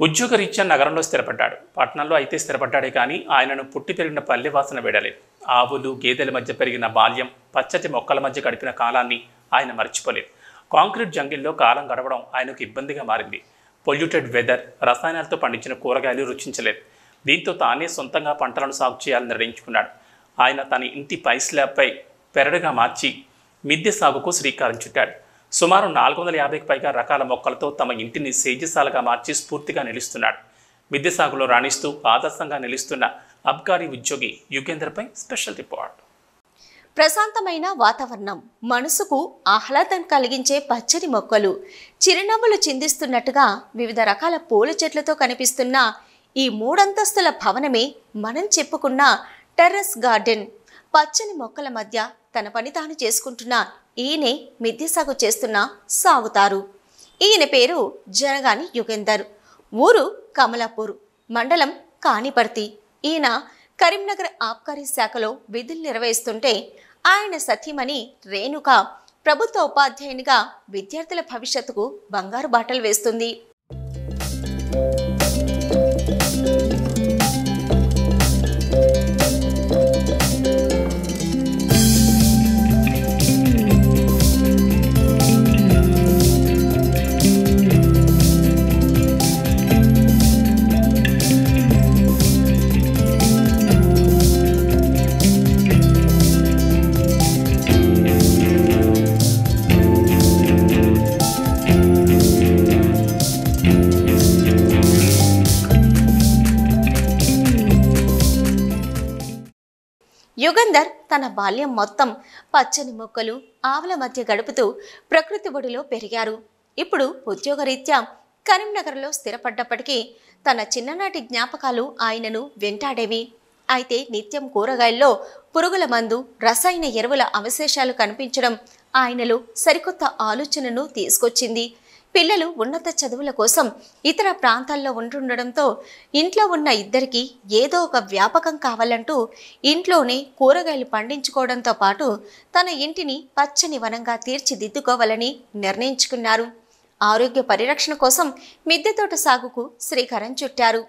ఉద్యోగరీత్యా నగరంలో స్థిరపడ్డాడు పట్టణంలో అయితే స్థిరపడ్డాడే కానీ ఆయనను పుట్టి పెరిగిన పల్లె వాసన వేడలేదు ఆవులు గేదెల మధ్య పెరిగిన బాల్యం పచ్చటి మొక్కల మధ్య గడిపిన కాలాన్ని ఆయన మర్చిపోలేదు కాంక్రీట్ జంగిల్లో కాలం గడవడం ఆయనకు ఇబ్బందిగా మారింది పొల్యూటెడ్ వెదర్ రసాయనాలతో పండించిన కూరగాయలు రుచించలేదు దీంతో తానే సొంతంగా పంటలను సాగు చేయాలని నిర్ణయించుకున్నాడు ఆయన తన ఇంటి పై స్లాబ్పై పెరడుగా మార్చి మిద్దె సాగుకు శ్రీకారం చుట్టాడు సుమారు నాలుగు వందల యాభైకి పైగా రకాల మొక్కలతో తమ ఇంటిని సేద్యశాలగా మార్చి స్ఫూర్తిగా నిలుస్తున్నాడు మిద్దె సాగులో రాణిస్తూ ఆదర్శంగా నిలుస్తున్న అబ్కారీ ఉద్యోగి యుగేందర్పై స్పెషల్ రిపోర్ట్ ప్రశాంతమైన వాతావరణం మనసుకు ఆహ్లాదం కలిగించే పచ్చని మొక్కలు చిరునవ్వులు చిందిస్తున్నట్టుగా వివిధ రకాల పూల చెట్లతో కనిపిస్తున్న ఈ మూడంతస్తుల భవనమే మనం చెప్పుకున్న టెర్రస్ గార్డెన్ పచ్చని మొక్కల మధ్య తన పని తాను చేసుకుంటున్న ఈయనే మిద్దె సాగు చేస్తున్న సాగుతారు ఈయన పేరు జనగాని యుగేందర్ ఊరు కమలాపూర్ మండలం కాణిపర్తి ఈయన కరీంనగర్ ఆబ్కారీ శాఖలో విధులు నిర్వహిస్తుంటే ఆయన సతీమణి రేణుక ప్రభుత్వ ఉపాధ్యాయునిగా విద్యార్థుల భవిష్యత్తుకు బంగారు బాటలు వేస్తుంది యుగంధర్ తన బాల్యం మొత్తం పచ్చని మొక్కలు ఆవుల మధ్య గడుపుతూ ప్రకృతి ఒడిలో పెరిగారు ఇప్పుడు ఉద్యోగరీత్యా కరీంనగర్లో స్థిరపడ్డప్పటికీ తన చిన్ననాటి జ్ఞాపకాలు ఆయనను వెంటాడేవి అయితే నిత్యం కూరగాయల్లో పురుగుల మందు రసాయన ఎరువుల అవశేషాలు కనిపించడం ఆయనలో సరికొత్త ఆలోచనను తీసుకొచ్చింది పిల్లలు ఉన్నత చదువుల కోసం ఇతర ప్రాంతాల్లో ఉంటుండడంతో ఇంట్లో ఉన్న ఇద్దరికి ఏదో ఒక వ్యాపకం కావాలంటూ ఇంట్లోనే కూరగాయలు పండించుకోవడంతో పాటు తన ఇంటిని పచ్చని వనంగా తీర్చిదిద్దుకోవాలని నిర్ణయించుకున్నారు ఆరోగ్య పరిరక్షణ కోసం మిద్దె తోట సాగుకు శ్రీకారం చుట్టారు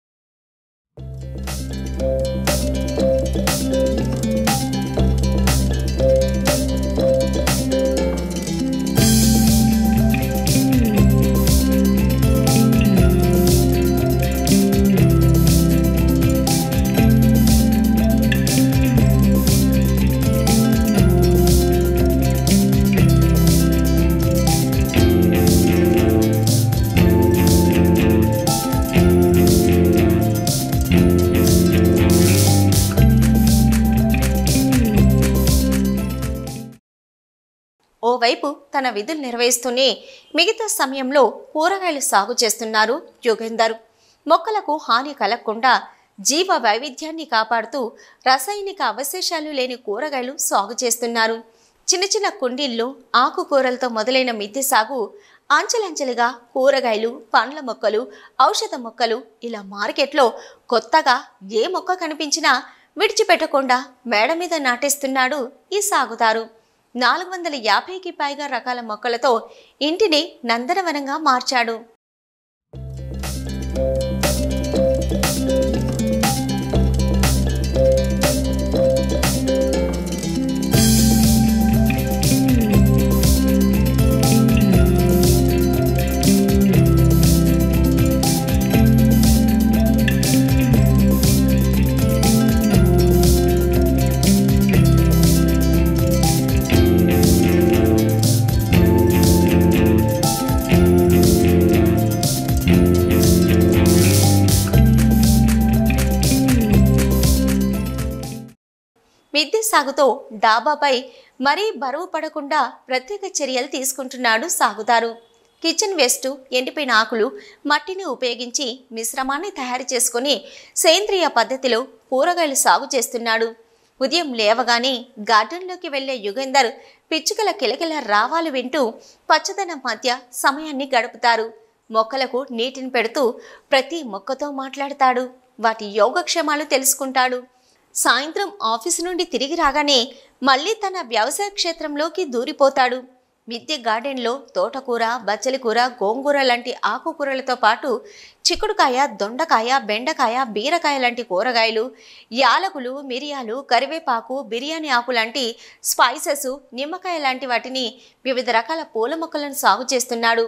ఓవైపు తన విధులు నిర్వహిస్తూనే మిగతా సమయంలో కూరగాయలు సాగు చేస్తున్నారు యుగేందర్ మొక్కలకు హాని కలగకుండా జీవ వైవిధ్యాన్ని కాపాడుతూ రసాయనిక అవశేషాలు లేని కూరగాయలు సాగు చేస్తున్నారు చిన్న చిన్న కుండీల్లో ఆకుకూరలతో మొదలైన మిద్దె సాగు అంచెలంచెలుగా కూరగాయలు పండ్ల మొక్కలు ఔషధ మొక్కలు ఇలా మార్కెట్లో కొత్తగా ఏ మొక్క కనిపించినా విడిచిపెట్టకుండా మేడ మీద నాటేస్తున్నాడు ఈ సాగుదారు నాలుగు వందల యాభైకి పైగా రకాల మొక్కలతో ఇంటిని నందనవనంగా మార్చాడు మిద్దె సాగుతో డాబాపై మరీ బరువు పడకుండా ప్రత్యేక చర్యలు తీసుకుంటున్నాడు సాగుదారు కిచెన్ వేస్ట్ ఎండిపోయిన ఆకులు మట్టిని ఉపయోగించి మిశ్రమాన్ని తయారు చేసుకుని సేంద్రియ పద్ధతిలో కూరగాయలు సాగు చేస్తున్నాడు ఉదయం లేవగానే గార్డెన్లోకి వెళ్లే యుగేందర్ పిచ్చుకల కిలకిల రావాలు వింటూ పచ్చదనం మధ్య సమయాన్ని గడుపుతారు మొక్కలకు నీటిని పెడుతూ ప్రతి మొక్కతో మాట్లాడతాడు వాటి యోగక్షేమాలు తెలుసుకుంటాడు సాయంత్రం ఆఫీసు నుండి తిరిగి రాగానే మళ్ళీ తన వ్యవసాయ క్షేత్రంలోకి దూరిపోతాడు మిద్దె గార్డెన్లో తోటకూర బచ్చలి కూర గోంగూర లాంటి ఆకుకూరలతో పాటు చిక్కుడుకాయ దొండకాయ బెండకాయ బీరకాయ లాంటి కూరగాయలు యాలకులు మిరియాలు కరివేపాకు బిర్యానీ ఆకు లాంటి స్పైసెస్ నిమ్మకాయ లాంటి వాటిని వివిధ రకాల పూల మొక్కలను సాగు చేస్తున్నాడు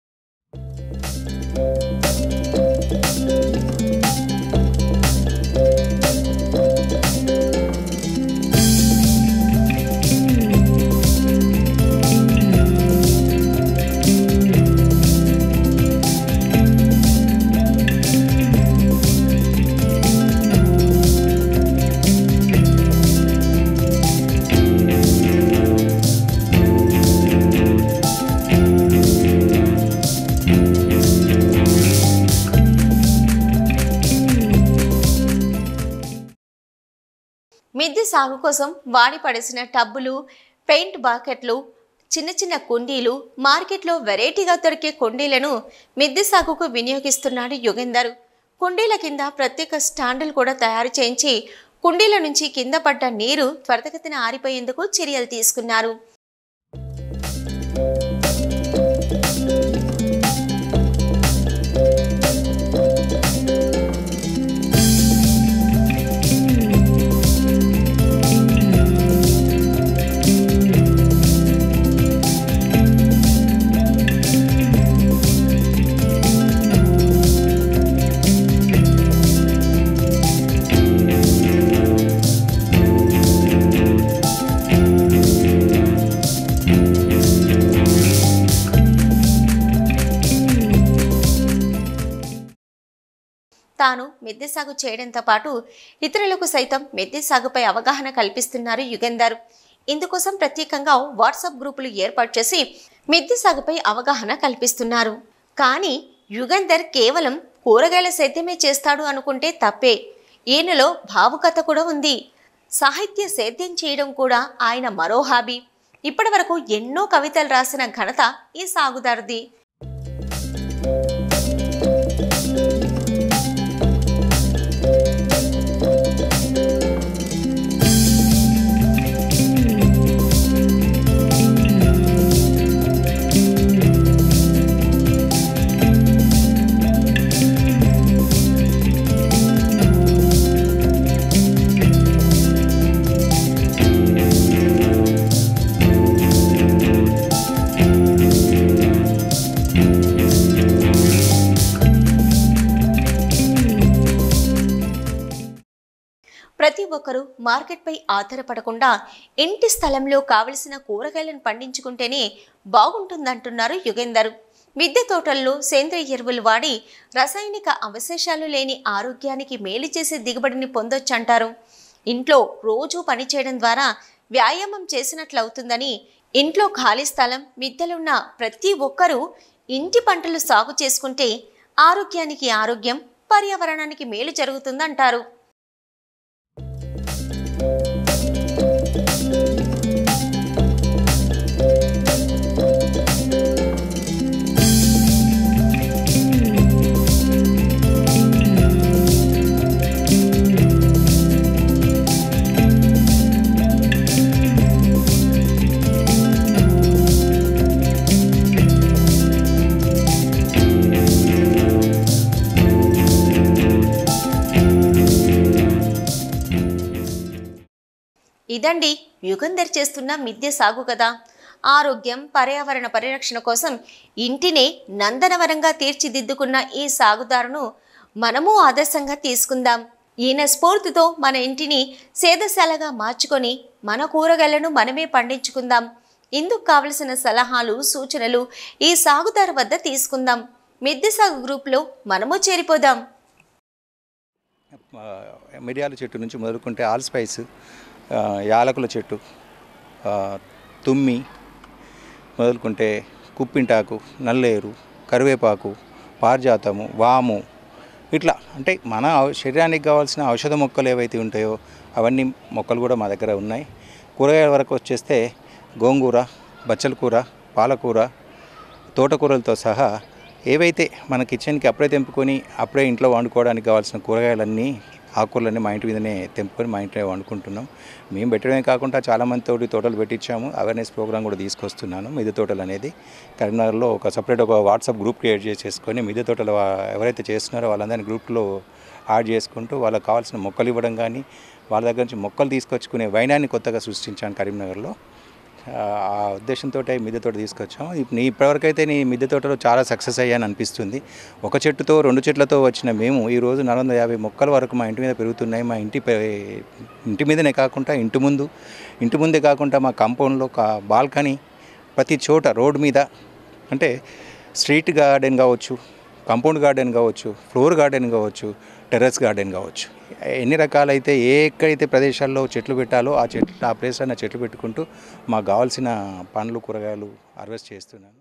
మిద్దె సాగు కోసం వాడి పడేసిన టబ్బులు పెయింట్ బాకెట్లు చిన్న చిన్న కుండీలు మార్కెట్లో వెరైటీగా దొరికే కుండీలను మిద్దె సాగుకు వినియోగిస్తున్నాడు యుగేందర్ కుండీల కింద ప్రత్యేక స్టాండులు కూడా తయారు చేయించి కుండీల నుంచి కింద పడ్డ నీరు త్వరితగతిన ఆరిపోయేందుకు చర్యలు తీసుకున్నారు తాను మిద్దె సాగు చేయడంతో పాటు ఇతరులకు సైతం మిద్దె సాగుపై అవగాహన కల్పిస్తున్నారు యుగంధర్ ఇందుకోసం ప్రత్యేకంగా వాట్సాప్ గ్రూపులు ఏర్పాటు చేసి మిద్దె సాగుపై అవగాహన కల్పిస్తున్నారు కానీ యుగంధర్ కేవలం కూరగాయల సేద్యమే చేస్తాడు అనుకుంటే తప్పే ఈయనలో భావుకత కూడా ఉంది సాహిత్య సేద్యం చేయడం కూడా ఆయన మరో హాబీ ఇప్పటివరకు ఎన్నో కవితలు రాసిన ఘనత ఈ సాగుదారుది ప్రతి ఒక్కరూ మార్కెట్పై ఆధారపడకుండా ఇంటి స్థలంలో కావలసిన కూరగాయలను పండించుకుంటేనే బాగుంటుందంటున్నారు యుగేందర్ మిద్దె తోటల్లో సేంద్రియ ఎరువులు వాడి రసాయనిక అవశేషాలు లేని ఆరోగ్యానికి మేలు చేసే దిగుబడిని పొందొచ్చంటారు ఇంట్లో రోజూ పని చేయడం ద్వారా వ్యాయామం చేసినట్లవుతుందని ఇంట్లో ఖాళీ స్థలం మిద్దెలున్న ప్రతి ఒక్కరూ ఇంటి పంటలు సాగు చేసుకుంటే ఆరోగ్యానికి ఆరోగ్యం పర్యావరణానికి మేలు జరుగుతుందంటారు ఇదండి యుగంధర్ చేస్తున్న మిద్దె సాగు కదా ఆరోగ్యం పర్యావరణ పరిరక్షణ కోసం ఇంటినే నందనవనంగా తీర్చిదిద్దుకున్న ఈ సాగుదారును మనము ఆదర్శంగా తీసుకుందాం ఈయన స్ఫూర్తితో మన ఇంటిని సేదశాలగా మార్చుకొని మన కూరగాయలను మనమే పండించుకుందాం ఇందుకు కావలసిన సలహాలు సూచనలు ఈ సాగుదారు వద్ద తీసుకుందాం మిద్దె సాగు గ్రూప్లో మనము చేరిపోదాం ఆ, మిరియాల చెట్టు నుంచి మొదలుకుంటే ఆల్ స్పైస్ ఆ, యాలకుల చెట్టు ఆ, తుమ్మి మొదలుకుంటే కుప్పింటాకు నల్లేరు కరివేపాకు పారిజాతము వాము ఇట్లా అంటే మన ఔ- శరీరానికి కావాల్సిన ఔషధ మొక్కలు ఏవైతే ఉంటాయో అవన్నీ మొక్కలు కూడా మా దగ్గర ఉన్నాయి కూరగాయల వరకు వచ్చేస్తే గోంగూర బచ్చల కూర పాలకూర తోటకూరలతో సహా ఏవైతే మన కిచెన్కి అప్పుడే తెంపుకొని అప్పుడే ఇంట్లో వండుకోవడానికి కావాల్సిన కూరగాయలన్నీ ఆకుకూరలన్నీ మా ఇంటి మీదనే తెంపుకొని మా ఇంట్లో వండుకుంటున్నాం మేము పెట్టడమే కాకుండా చాలామంది తోటి తోటలు పెట్టించాము అవేర్నెస్ ప్రోగ్రామ్ కూడా తీసుకొస్తున్నాను మిద్దె తోటలు అనేది కరీంనగర్లో ఒక సపరేట్ ఒక వాట్సాప్ గ్రూప్ క్రియేట్ చేసేసుకొని మిద్దె తోటలు వా- ఎవరైతే చేస్తున్నారో వాళ్ళందరినీ గ్రూప్లో యాడ్ చేసుకుంటూ వాళ్ళకి కావాల్సిన మొక్కలు ఇవ్వడం కానీ వాళ్ళ దగ్గర నుంచి మొక్కలు తీసుకొచ్చుకునే వైనాన్ని కొత్తగా సృష్టించాను కరీంనగర్లో ఆ ఆ ఉద్దేశంతో మిద్దె తోట తీసుకొచ్చాం ఇప్- నీ ఇప్పటివరకు అయితే నీ మిద్దె తోటలో చాలా సక్సెస్ అయ్యాను అనిపిస్తుంది ఒక చెట్టుతో రెండు చెట్లతో వచ్చిన మేము ఈరోజు నాలుగు వందల యాభై మొక్కల వరకు మా ఇంటి మీద పెరుగుతున్నాయి మా ఇంటి పై- ఇంటి మీదనే కాకుండా ఇంటి ముందు ఇంటి ముందే కాకుండా మా కాంపౌండ్లో కా బాల్కనీ ప్రతి చోట రోడ్డు మీద అంటే స్ట్రీట్ గార్డెన్ కావచ్చు కాంపౌండ్ గార్డెన్ కావచ్చు ఫ్లోర్ గార్డెన్ కావచ్చు టెర్రస్ గార్డెన్ కావచ్చు ఎన్ని రకాలైతే ఏ ఎక్కడైతే ప్రదేశాల్లో చెట్లు పెట్టాలో ఆ చెట్లు ఆ ప్లేస్లో చెట్లు పెట్టుకుంటూ మాకు కావాల్సిన పండ్లు కూరగాయలు హార్వెస్ట్ చేస్తున్నాను